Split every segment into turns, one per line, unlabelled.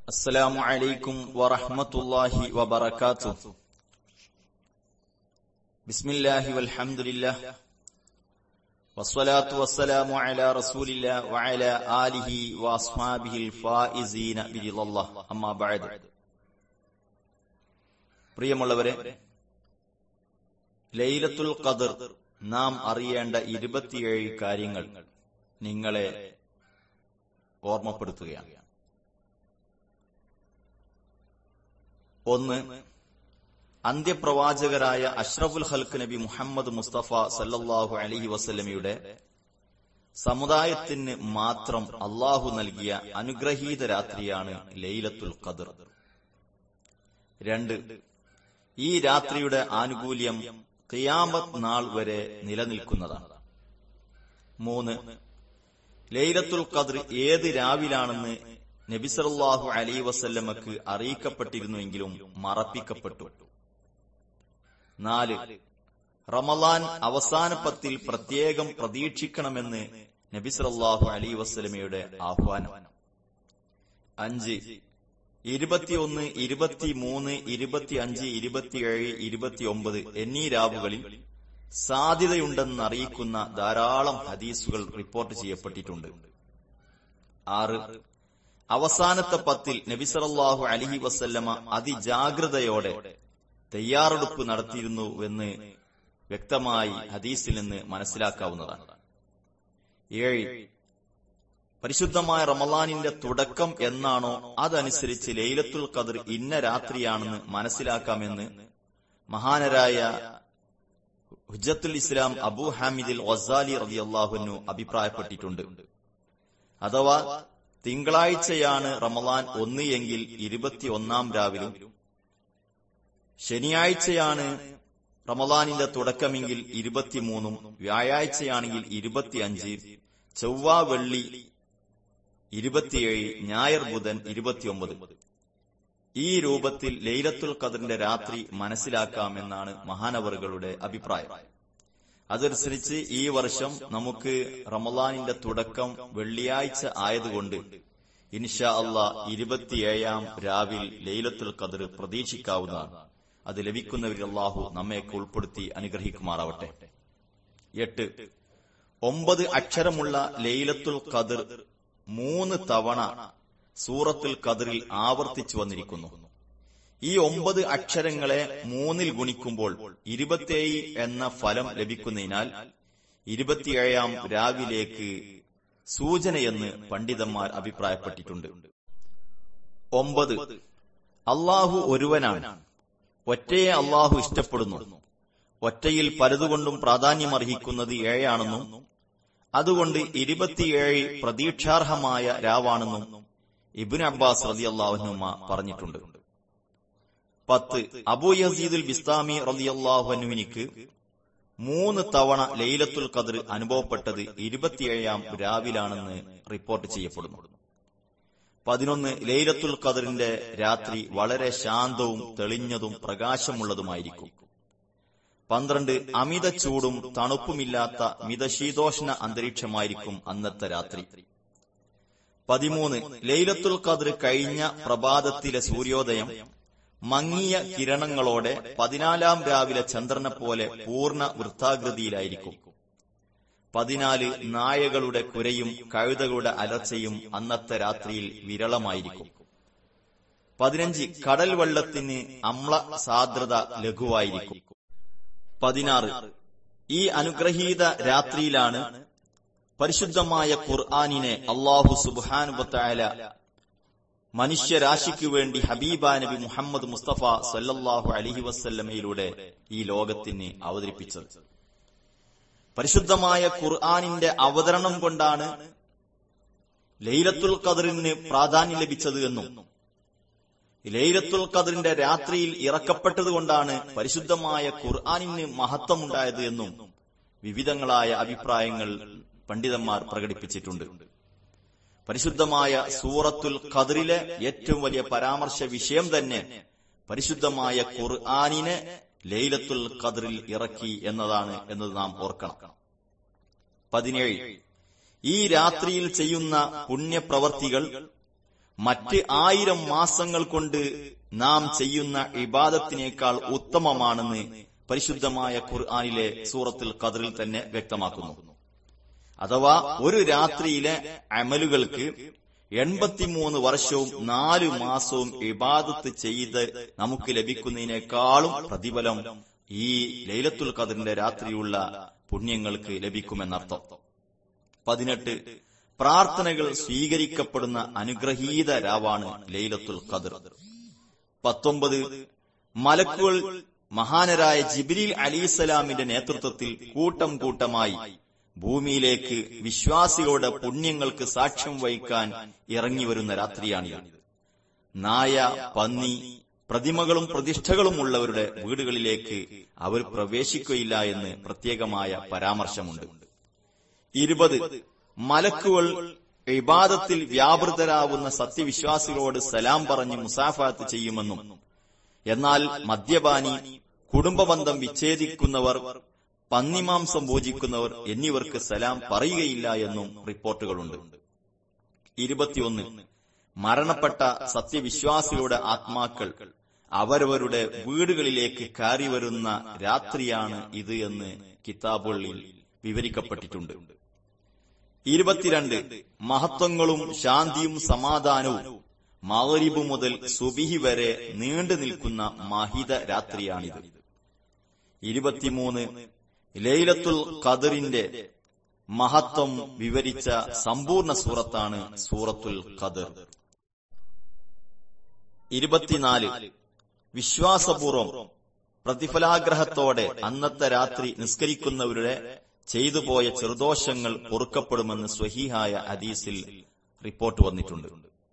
السلام عليكم ورحمة الله وبركاته بسم الله والحمد لله والصلاة والسلام على رسول الله وعلى آله وأصحابه الفائزين برضا الله أما بعد പ്രിയമുള്ളവരെ ലൈലത്തുൽ ഖദർ നാം അറിയേണ്ട ഇരുപത്തിയേഴ് കാര്യങ്ങൾ നിങ്ങളെ ഓർമ്മപ്പെടുത്തുകയാണ് ഒന്ന് അന്ത്യപ്രവാചകരായ അഷ്റഫുൽ ഹൽക്ക് നബി മുഹമ്മദ് മുസ്തഫ സല്ലല്ലാഹു അലഹി വസ്ലമിയുടെ സമുദായത്തിന് മാത്രം അള്ളാഹു നൽകിയ അനുഗ്രഹീത രാത്രിയാണ് ലൈലത്തുൽ ഖദർ രണ്ട് ഈ രാത്രിയുടെ ആനുകൂല്യം ഖിയാമത്ത് നാൾ വരെ നിലനിൽക്കുന്നതാണ് മൂന്ന് ലൈലത്തുൽ ഖദർ ഏത് രാവിലാണെന്ന് നബിസല്ലാഹു അലൈ വസല്ലമക്ക് അറിയിക്കപ്പെട്ടിരുന്നുവെങ്കിലും മറപ്പിക്കപ്പെട്ടു നാല് റമലാൻ അവസാന പത്തിൽ പ്രത്യേകം പ്രതീക്ഷിക്കണമെന്ന് നബിസല്ലാഹു അലൈ വസ്ലമയുടെ ആഹ്വാനം അഞ്ച് ഇരുപത്തിയൊന്ന് ഇരുപത്തിമൂന്ന് ഇരുപത്തിയഞ്ച് ഇരുപത്തിയേഴ് ഇരുപത്തിയൊമ്പത് എന്നീ രാവുകളിൽ സാധ്യതയുണ്ടെന്ന് അറിയിക്കുന്ന ധാരാളം ഹദീസുകൾ റിപ്പോർട്ട് ചെയ്യപ്പെട്ടിട്ടുണ്ട് ആറ് അവസാനത്തെ പത്തിൽ നബിസറല്ലാഹു അലഹി വസല്ലമ അതിജാഗ്രതയോടെ തയ്യാറെടുപ്പ് നടത്തിയിരുന്നുവെന്ന് വ്യക്തമായി ഹദീസിൽ നിന്ന് മനസ്സിലാക്കാവുന്നതാണ് ഏഴ് പരിശുദ്ധമായ റമലാനിന്റെ തുടക്കം എന്നാണോ അതനുസരിച്ച് ലൈലത്തുൽ ഖദർ ഇന്ന രാത്രിയാണെന്ന് മനസ്സിലാക്കാമെന്ന് മഹാനരായ ഹുജത്തുൽ ഇസ്ലാം അബൂ ഹാമിദിൽ വസാലി റതി അള്ളാഹുനു അഭിപ്രായപ്പെട്ടിട്ടുണ്ട് അഥവാ തിങ്കളാഴ്ചയാണ് റമലാൻ ഒന്ന് എങ്കിൽ ഇരുപത്തിയൊന്നാം രാവിലും ശനിയാഴ്ചയാണ് റമലാനിന്റെ തുടക്കമെങ്കിൽ ഇരുപത്തിമൂന്നും വ്യാഴാഴ്ചയാണെങ്കിൽ ഇരുപത്തിയഞ്ച് ചൊവ്വ വെള്ളി ഇരുപത്തിയേഴ് ഞായർ ബുധൻ ഇരുപത്തിയൊമ്പത് ഈ രൂപത്തിൽ ലൈലത്തുൽ ഖദറിന്റെ രാത്രി മനസ്സിലാക്കാമെന്നാണ് മഹാനവറുകളുടെ അഭിപ്രായം അതനുസരിച്ച് ഈ വർഷം നമുക്ക് റമലാനിന്റെ തുടക്കം വെള്ളിയാഴ്ച ആയതുകൊണ്ട് ഇൻഷാ അള്ളാ ഇരുപത്തിയേഴാം രാവിൽ ലൈലത്തുൽ ഖദർ പ്രതീക്ഷിക്കാവുന്നതാണ് അത് ലഭിക്കുന്നവരിൽ അള്ളാഹു നമ്മയൊക്കെ ഉൾപ്പെടുത്തി അനുഗ്രഹിക്കുമാറാവട്ടെ എട്ട് ഒമ്പത് അക്ഷരമുള്ള ലൈലത്തുൽ ഖദർ മൂന്ന് തവണ സൂറത്തുൽ ഖദറിൽ ആവർത്തിച്ചു വന്നിരിക്കുന്നു ഈ ഒമ്പത് അക്ഷരങ്ങളെ മൂന്നിൽ ഗുണിക്കുമ്പോൾ ഇരുപത്തിയേഴ് എന്ന ഫലം ലഭിക്കുന്നതിനാൽ ഇരുപത്തിയേഴാം രാവിലേക്ക് സൂചനയെന്ന് പണ്ഡിതന്മാർ അഭിപ്രായപ്പെട്ടിട്ടുണ്ട് ഒമ്പത് അള്ളാഹു ഒരുവനാണ് ഒറ്റയെ അള്ളാഹു ഇഷ്ടപ്പെടുന്നു ഒറ്റയിൽ പലതുകൊണ്ടും പ്രാധാന്യമർഹിക്കുന്നത് ഏഴാണെന്നും അതുകൊണ്ട് ഇരുപത്തിയേഴ് പ്രതീക്ഷാർഹമായ രാവാണെന്നും ഇബിൻ അബ്ബാസ് റതി അള്ളാഹുനുമ പറഞ്ഞിട്ടുണ്ട് പത്ത് അബൂ യസീദുൽ ബിസ്താമി റലിയല്ലാഹുനുവിനിക്ക് മൂന്ന് തവണ ലൈലത്തുൽ ഖദർ അനുഭവപ്പെട്ടത് ഇരുപത്തിയേഴാം രാവിലാണെന്ന് റിപ്പോർട്ട് ചെയ്യപ്പെടുന്നു പതിനൊന്ന് ലൈലത്തുൽ ഖദറിന്റെ രാത്രി വളരെ ശാന്തവും തെളിഞ്ഞതും പ്രകാശമുള്ളതുമായിരിക്കും പന്ത്രണ്ട് അമിത ചൂടും തണുപ്പുമില്ലാത്ത മിതശീതോഷ്ണ അന്തരീക്ഷമായിരിക്കും അന്നത്തെ രാത്രി പതിമൂന്ന് ലൈലത്തുൽ ഖദർ കഴിഞ്ഞ പ്രഭാതത്തിലെ സൂര്യോദയം മങ്ങിയ കിരണങ്ങളോടെ പതിനാലാം രാവിലെ ചന്ദ്രനെ പോലെ പൂർണ്ണ വൃത്താകൃതിയിലായിരിക്കും പതിനാല് നായകളുടെ കുരയും കഴുതകളുടെ അലർച്ചയും അന്നത്തെ രാത്രിയിൽ വിരളമായിരിക്കും പതിനഞ്ച് കടൽ വെള്ളത്തിന് അമ്ല സാന്ദ്രത ലഘുവായിരിക്കും പതിനാറ് ഈ അനുഗ്രഹീത രാത്രിയിലാണ് പരിശുദ്ധമായ ഖുർആാനിനെ അള്ളാഹു സുബാനുബത്തായ മനുഷ്യരാശിക്കു വേണ്ടി ഹബീബ നബി മുഹമ്മദ് മുസ്തഫ സല്ലല്ലാഹു അലഹി വസ്ല്ലമയിലൂടെ ഈ ലോകത്തിന് അവതരിപ്പിച്ചത് പരിശുദ്ധമായ ഖുർആാനിന്റെ അവതരണം കൊണ്ടാണ് ലൈലത്തുൽ ഖദറിന് പ്രാധാന്യം ലഭിച്ചത് എന്നും ലൈലത്തുൽ ഖദറിന്റെ രാത്രിയിൽ ഇറക്കപ്പെട്ടതുകൊണ്ടാണ് പരിശുദ്ധമായ ഖുർആാനിന് മഹത്വമുണ്ടായത് എന്നും വിവിധങ്ങളായ അഭിപ്രായങ്ങൾ പണ്ഡിതന്മാർ പ്രകടിപ്പിച്ചിട്ടുണ്ട് പരിശുദ്ധമായ സൂറത്തുൽ ഖദറിലെ ഏറ്റവും വലിയ പരാമർശ വിഷയം തന്നെ പരിശുദ്ധമായ ഖുർആാനിനെ ലൈലത്തുൽ ഖദറിൽ ഇറക്കി എന്നതാണ് എന്നത് നാം ഓർക്കണം പതിനേഴ് ഈ രാത്രിയിൽ ചെയ്യുന്ന പുണ്യപ്രവർത്തികൾ മറ്റ് ആയിരം മാസങ്ങൾ കൊണ്ട് നാം ചെയ്യുന്ന ഇബാദത്തിനേക്കാൾ ഉത്തമമാണെന്ന് പരിശുദ്ധമായ ഖുർആാനിലെ സൂറത്തുൽ ഖദറിൽ തന്നെ വ്യക്തമാക്കുന്നു അഥവാ ഒരു രാത്രിയിലെ അമലുകൾക്ക് എൺപത്തിമൂന്ന് വർഷവും നാലു മാസവും ഇബാദത്ത് ചെയ്ത് നമുക്ക് ലഭിക്കുന്നതിനേക്കാളും പ്രതിഫലം ഈ ലൈലത്തുൽ ഖദറിന്റെ രാത്രിയുള്ള പുണ്യങ്ങൾക്ക് ലഭിക്കുമെന്നർത്ഥം പതിനെട്ട് പ്രാർത്ഥനകൾ സ്വീകരിക്കപ്പെടുന്ന അനുഗ്രഹീത രാവാണ് ലൈലത്തുൽ ഖദർ പത്തൊമ്പത് മലക്കുകൾ മഹാനരായ ജിബ്രീൽ അലിസ്സലാമിന്റെ നേതൃത്വത്തിൽ കൂട്ടം കൂട്ടമായി ഭൂമിയിലേക്ക് വിശ്വാസികളുടെ പുണ്യങ്ങൾക്ക് സാക്ഷ്യം വഹിക്കാൻ ഇറങ്ങി വരുന്ന രാത്രിയാണിത് നായ പന്നി പ്രതിമകളും പ്രതിഷ്ഠകളും ഉള്ളവരുടെ വീടുകളിലേക്ക് അവർ പ്രവേശിക്കുകയില്ല എന്ന് പ്രത്യേകമായ പരാമർശമുണ്ട് ഇരുപത് മലക്കുകൾ ഇബാദത്തിൽ വ്യാപൃതരാവുന്ന സത്യവിശ്വാസികളോട് സലാം പറഞ്ഞ് മുസാഫാത്ത് ചെയ്യുമെന്നും എന്നാൽ മദ്യപാനി കുടുംബബന്ധം വിച്ഛേദിക്കുന്നവർ പന്നിമാംസം പൂജിക്കുന്നവർ എന്നിവർക്ക് സലാം പറയുകയില്ല എന്നും റിപ്പോർട്ടുകളുണ്ട് ഇരുപത്തിയൊന്ന് മരണപ്പെട്ട സത്യവിശ്വാസികളുടെ ആത്മാക്കൾ അവരവരുടെ വീടുകളിലേക്ക് കയറി വരുന്ന രാത്രിയാണ് ഇത് എന്ന് കിതാബുകളിൽ വിവരിക്കപ്പെട്ടിട്ടുണ്ട് ഇരുപത്തിരണ്ട് മഹത്വങ്ങളും ശാന്തിയും സമാധാനവും മകരിബ് മുതൽ സുബിഹി വരെ നീണ്ടു നിൽക്കുന്ന മഹിത രാത്രിയാണിത് ഇരുപത്തിമൂന്ന് ലൈലത്തുൽ ഖദറിന്റെ മഹത്വം വിവരിച്ച സമ്പൂർണ്ണ സൂറത്താണ് സൂറത്തുൽ ഖദർ ഇരുപത്തിനാല് വിശ്വാസപൂർവം പ്രതിഫലാഗ്രഹത്തോടെ അന്നത്തെ രാത്രി നിസ്കരിക്കുന്നവരുടെ ചെയ്തുപോയ ചെറുദോഷങ്ങൾ പൊറുക്കപ്പെടുമെന്ന് സ്വഹീഹായ ഹദീസിൽ റിപ്പോർട്ട് വന്നിട്ടുണ്ട്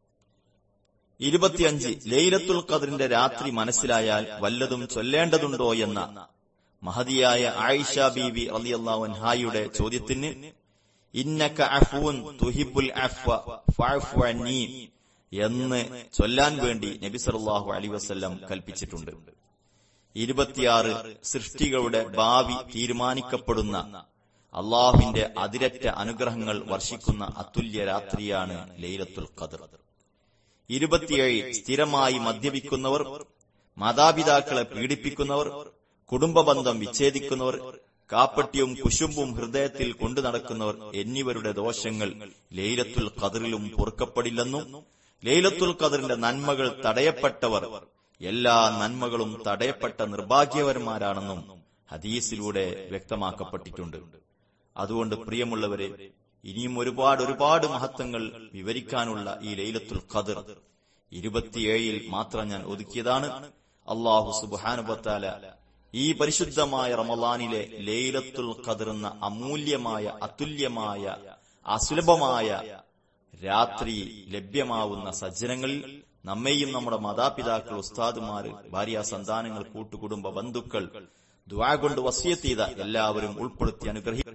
ഇരുപത്തിയഞ്ച് ലൈലത്തുൽ ഖദറിന്റെ രാത്രി മനസ്സിലായാൽ വല്ലതും ചൊല്ലേണ്ടതുണ്ടോ എന്ന മഹതിയായ ആയിഷ ബീവി അലിയല്ലാവൻഹായുടെ ചോദ്യത്തിന് ഇന്നക അഫൂൻ തുഹിബുൽ അഫ്വ ഫഅഫു അന്നീ എന്ന് ചൊല്ലാൻ വേണ്ടി നബി സല്ലല്ലാഹു അലൈഹി വസല്ലം കൽപ്പിച്ചിട്ടുണ്ട് ഇരുപത്തിയാറ് സൃഷ്ടികളുടെ ഭാവി തീരുമാനിക്കപ്പെടുന്ന അള്ളാഹുവിന്റെ അതിരറ്റ അനുഗ്രഹങ്ങൾ വർഷിക്കുന്ന അതുല്യ രാത്രിയാണ് ലൈലത്തുൽ ഖദർ ഇരുപത്തിയേഴ് സ്ഥിരമായി മദ്യപിക്കുന്നവർ മാതാപിതാക്കളെ പീഡിപ്പിക്കുന്നവർ കുടുംബബന്ധം വിച്ഛേദിക്കുന്നവർ കാപ്പട്യവും കുശുമ്പും ഹൃദയത്തിൽ കൊണ്ടു നടക്കുന്നവർ എന്നിവരുടെ ദോഷങ്ങൾ ലൈലത്തുൽ ഖദറിലും പൊറുക്കപ്പെടില്ലെന്നും ലൈലത്തുൽ ഖദറിന്റെ നന്മകൾ തടയപ്പെട്ടവർ എല്ലാ നന്മകളും തടയപ്പെട്ട നിർഭാഗ്യവന്മാരാണെന്നും ഹദീസിലൂടെ വ്യക്തമാക്കപ്പെട്ടിട്ടുണ്ട് അതുകൊണ്ട് പ്രിയമുള്ളവരെ ഇനിയും ഒരുപാട് ഒരുപാട് മഹത്വങ്ങൾ വിവരിക്കാനുള്ള ഈ ലൈലത്തുൽ ഖദർ ഇരുപത്തിയേഴിൽ മാത്രം ഞാൻ ഒതുക്കിയതാണ് അള്ളാഹു സുബാനുബത്താല ഈ പരിശുദ്ധമായ റമലാനിലെ ലൈലത്തുൽ ഖദർ എന്ന അമൂല്യമായ അതുല്യമായ അസുലഭമായ രാത്രി ലഭ്യമാവുന്ന സജ്ജനങ്ങളിൽ നമ്മെയും നമ്മുടെ മാതാപിതാക്കൾ ഉസ്താദുമാര് ഭാര്യ സന്താനങ്ങൾ കൂട്ടുകുടുംബ ബന്ധുക്കൾ ദ്വാ കൊണ്ട് വസിയത്ത് ചെയ്ത എല്ലാവരും ഉൾപ്പെടുത്തി അനുഗ്രഹിക്കും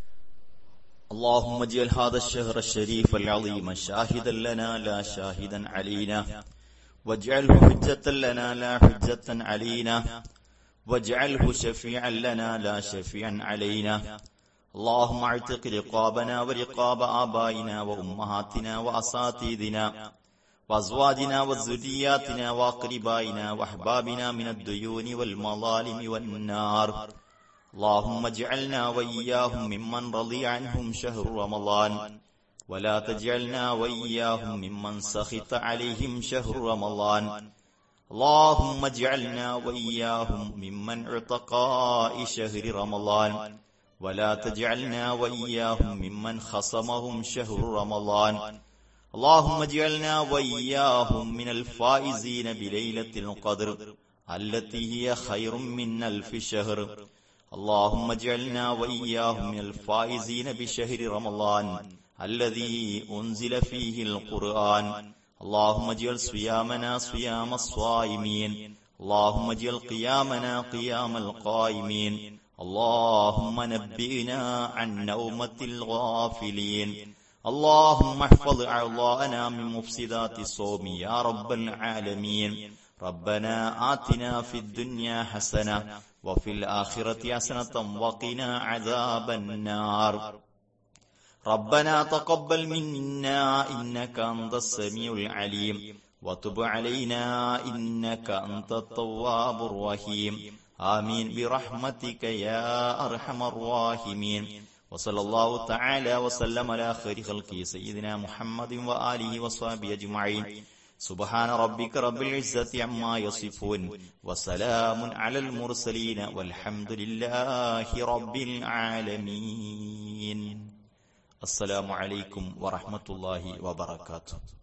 اللهم اجعل هذا الشهر الشريف العظيم شاهدا لنا لا شاهدا علينا واجعله حجة لنا لا حجة علينا واجعله شفيعا لنا لا شفيعا علينا اللهم اعتق رقابنا ورقاب آبائنا وأمهاتنا وأساتذنا وأزواجنا وذرياتنا وأقربائنا وأحبابنا من الديون والمظالم والنار اللهم اجعلنا وإياهم ممن رضي عنهم شهر رمضان ولا تجعلنا وإياهم ممن سخط عليهم شهر رمضان اللهم اجعلنا وإياهم ممن اعتقاء شهر رمضان ولا تجعلنا وإياهم ممن خصمهم شهر رمضان اللهم اجعلنا وإياهم من الفائزين بليلة القدر التي هي خير من ألف شهر اللهم اجعلنا وإياهم من الفائزين بشهر رمضان الذي أنزل فيه القرآن اللهم اجعل صيامنا صيام الصائمين اللهم اجعل قيامنا قيام القائمين اللهم نبئنا عن نومة الغافلين اللهم احفظ أعضاءنا من مفسدات الصوم يا رب العالمين ربنا آتنا في الدنيا حسنة وفي الآخرة حسنة وقنا عذاب النار ربنا تقبل منا إنك أنت السميع العليم وتب علينا إنك أنت التواب الرحيم آمين برحمتك يا أرحم الراحمين وصلى الله تعالى وسلم على خير خلقه سيدنا محمد وآله وصحبه أجمعين سبحان ربك رب العزة عما يصفون وسلام على المرسلين والحمد لله رب العالمين السلام عليكم ورحمة الله وبركاته